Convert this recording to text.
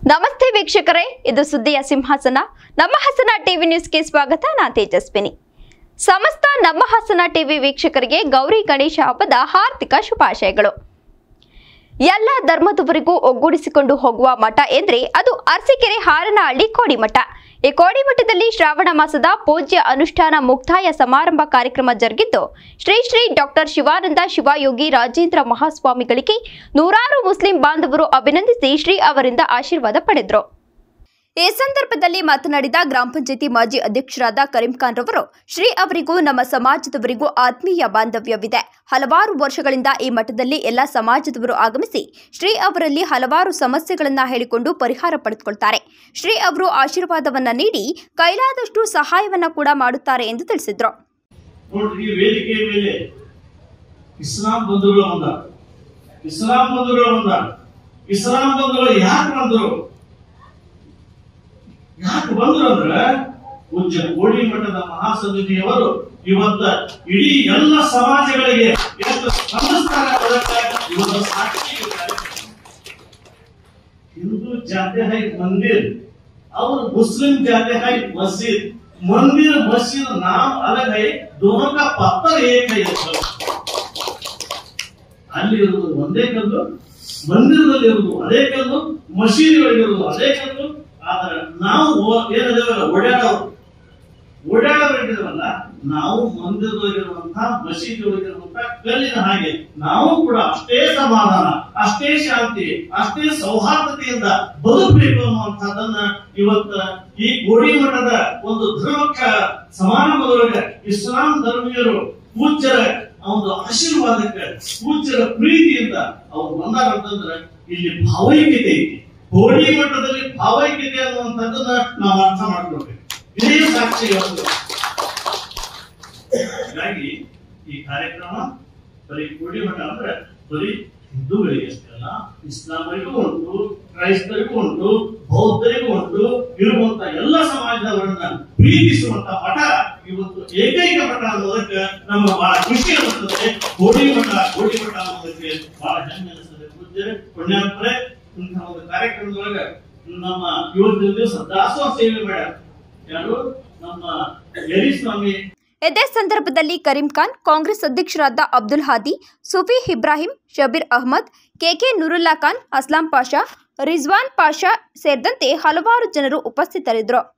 ನಮಸ್ತೆ ವೀಕ್ಷಕರೇ ಇದು ಸುದ್ದಿಯ ಸಿಂಹಾಸನ ನಮ್ಮ ಹಾಸನ ಟಿವಿ ನ್ಯೂಸ್ಗೆ ಸ್ವಾಗತ ನಾ ತೇಜಸ್ವಿನಿ ಸಮಸ್ತ ನಮ್ಮ ಹಾಸನ ಟಿವಿ ವೀಕ್ಷಕರಿಗೆ ಗೌರಿ ಗಣೇಶ ಹಬ್ಬದ ಹಾರ್ದಿಕ ಶುಭಾಶಯಗಳು ಎಲ್ಲ ಧರ್ಮದವರಿಗೂ ಒಗ್ಗೂಡಿಸಿಕೊಂಡು ಹೋಗುವ ಮಠ ಎಂದ್ರೆ ಅದು ಅರಸೀಕೆರೆ ಹಾರನಹಳ್ಳಿ ಕೋಡಿಮಠ ಈ ಕೋಡಿಮಠದಲ್ಲಿ ಶ್ರಾವಣ ಮಾಸದ ಪೂಜ್ಯ ಅನುಷ್ಠಾನ ಮುಕ್ತಾಯ ಸಮಾರಂಭ ಕಾರ್ಯಕ್ರಮ ಜರುಗಿದ್ದು ಶ್ರೀ ಶ್ರೀ ಡಾಕ್ಟರ್ ಶಿವಾನಂದ ಶಿವಯೋಗಿ ರಾಜೇಂದ್ರ ಮಹಾಸ್ವಾಮಿಗಳಿಗೆ ನೂರಾರು ಮುಸ್ಲಿಂ ಬಾಂಧವರು ಅಭಿನಂದಿಸಿ ಶ್ರೀ ಅವರಿಂದ ಆಶೀರ್ವಾದ ಪಡೆದರು ಈ ಸಂದರ್ಭದಲ್ಲಿ ಮಾತನಾಡಿದ ಗ್ರಾಮ ಪಂಚಾಯತಿ ಮಾಜಿ ಅಧ್ಯಕ್ಷರಾದ ಕರೀಂ ಖಾನ್ ರವರು ಶ್ರೀ ಅವರಿಗೂ ನಮ್ಮ ಸಮಾಜದವರಿಗೂ ಆತ್ಮೀಯ ಬಾಂಧವ್ಯವಿದೆ ಹಲವಾರು ವರ್ಷಗಳಿಂದ ಈ ಮಠದಲ್ಲಿ ಎಲ್ಲ ಸಮಾಜದವರು ಆಗಮಿಸಿ ಶ್ರೀ ಅವರಲ್ಲಿ ಹಲವಾರು ಸಮಸ್ಯೆಗಳನ್ನ ಹೇಳಿಕೊಂಡು ಪರಿಹಾರ ಪಡೆದುಕೊಳ್ತಾರೆ ಶ್ರೀ ಅವರು ಆಶೀರ್ವಾದವನ್ನ ನೀಡಿ ಕೈಲಾದಷ್ಟು ಸಹಾಯವನ್ನ ಕೂಡ ಮಾಡುತ್ತಾರೆ ಎಂದು ತಿಳಿಸಿದ್ರು ನೋಡ್ರಿ ಈ ವೇದಿಕೆಯ ಮೇಲೆ ಇಸ್ಲಾಂ ಬಂಧುಗಳು ಬಂದ ಇಸ್ಲಾಂ ಬಂಧುಗಳು ಬಂದ ಇಸ್ಲಾಂ ಬಂಧುಗಳು ಯಾಕೆ ಬಂದರು ಯಾಕೆ ಬಂದ್ರು ಅಂದ್ರೆ ಪೂಜ್ಯ ಕೋಡಿ ಮಠದ ಮಹಾಸಮಿತಿಯವರು ಇವತ್ತ ಇಡೀ ಎಲ್ಲ ಸಮಾಜಗಳಿಗೆ ಎಷ್ಟು ಸ್ಪಂದಿಸ್ತಾರೆ ಅನ್ನೋದಕ್ಕೆ ಇವತ್ತು ಸಾಕ್ಷಿ ಇದ್ದಾರೆ. हिंदू जाते हैं मंदिर और मुस्लिम जाते हैं मस्जिद मंदिर मस्जिद नाम अलग है दोनों का पत्थर एक है ये सब। ಅಲ್ಲಿ ಇರುವುದು ಒಂದೇ ಕಲ್ಲು ಮಂದಿರದಲ್ಲಿ ಇರುವುದು ಅದೇ ಕಲ್ಲು ಮಸೀದಿಗಳಿರುವುದು ಅದೇ ಕಲ್ಲು ಆದ್ರೆ ನಾವು ಓ- ಏನಿದೇವಲ್ಲ ಓಡಾಡೋರು ಓಡಾಡಬೇಕಿದ್ರಲ್ಲ ನಾವು ಮಂದಿರದೊಳಗಿರುವಂತಹ ಮಸೀದಿಯೊಳಗಿರುವಂತಹ ಕಲ್ಲಿನ ಹಾಗೆ ನಾವು ಕೂಡ ಅಷ್ಟೇ ಸಮಾಧಾನ ಅಷ್ಟೇ ಶಾಂತಿ ಅಷ್ಟೇ ಸೌಹಾರ್ದತೆಯಿಂದ ಬದುಕಬೇಕು ಅನ್ನುವಂಥದ್ದನ್ನ ಇವತ್ತ ಈ ಕೋಡಿ ಮಠದ ಒಂದು ಧರ್ಮಕ್ಕ ಸಮಾರಂಭದೊಳಗೆ ಇಸ್ಲಾಂ ಧರ್ಮೀಯರು ಪೂಜ್ಯರ ಒಂದು ಆಶೀರ್ವಾದಕ್ಕೆ ಪೂಜ್ಯರ ಪ್ರೀತಿಯಿಂದ ಅವ್ರು ಬಂದಾರ ಅಂತಂದ್ರೆ ಇಲ್ಲಿ ಭಾವೈಕ್ಯತೆ ಐತಿ ಕೋಡಿ ಮಟ್ಟದಲ್ಲಿ ಭಾವೈಕ್ಯತೆ ಅನ್ನುವಂಥದ್ದನ್ನ ನಾವು ಅರ್ಥ ಮಾಡ್ಕೊಳ್ಬೇಕು ಇದೇ ಸಾಕ್ಷಿ ಇವತ್ತು ಹೀಗಾಗಿ ಈ ಕಾರ್ಯಕ್ರಮ ಬರೀ ಕೋಡಿ ಮಠ ಅಂದ್ರೆ ಬರೀ ಹಿಂದೂಗಳಿಗೆ ಅಷ್ಟೇ ಅಲ್ಲ ಇಸ್ಲಾಮರಿಗೂ ಉಂಟು ಕ್ರೈಸ್ತರಿಗೂ ಉಂಟು ಬೌದ್ಧರಿಗೂ ಉಂಟು ಇರುವಂತ ಎಲ್ಲ ಸಮಾಜದವರನ್ನ ಪ್ರೀತಿಸುವಂತ ಮಠ ಇವತ್ತು ಏಕೈಕ ಮಠ ಅನ್ನೋದಕ್ಕೆ ನಮ್ಮ ಬಹಳ ಖುಷಿ ಅನಿಸ್ತದೆ ಕೋಡಿ ಮಠ ಕೋಡಿ ಮಠ ಅನ್ನೋದಕ್ಕೆ ಬಹಳ ಹೆಮ್ಮೆ ಅನಿಸ್ತದೆ ಪೂಜ್ಯರೇ ಪುಣ್ಯಾತ್ಮರೇ ಇಂತಹ ಒಂದು ಕಾರ್ಯಕ್ರಮದೊಳಗ ನಮ್ಮ ಇವತ್ತಿನ ದಿವಸ ದಾಸೋಹ ಸೇವೆ ಮಾಡ ಯಾರು ನಮ್ಮ ಯರಿ ಸ್ವಾಮಿ ಇದೇ ಸಂದರ್ಭದಲ್ಲಿ ಕರೀಂ ಖಾನ್ ಕಾಂಗ್ರೆಸ್ ಅಧ್ಯಕ್ಷರಾದ ಅಬ್ದುಲ್ ಹಾದಿ ಸುಫಿ ಇಬ್ರಾಹಿಂ ಶಬೀರ್ ಅಹಮದ್ ಕೆಕೆ ನುರುಲ್ಲಾ ಖಾನ್ ಅಸ್ಲಾಂ ಪಾಷಾ ರಿಜ್ವಾನ್ ಪಾಷಾ ಸೇರಿದಂತೆ ಹಲವಾರು ಜನರು ಉಪಸ್ಥಿತರಿದ್ದರು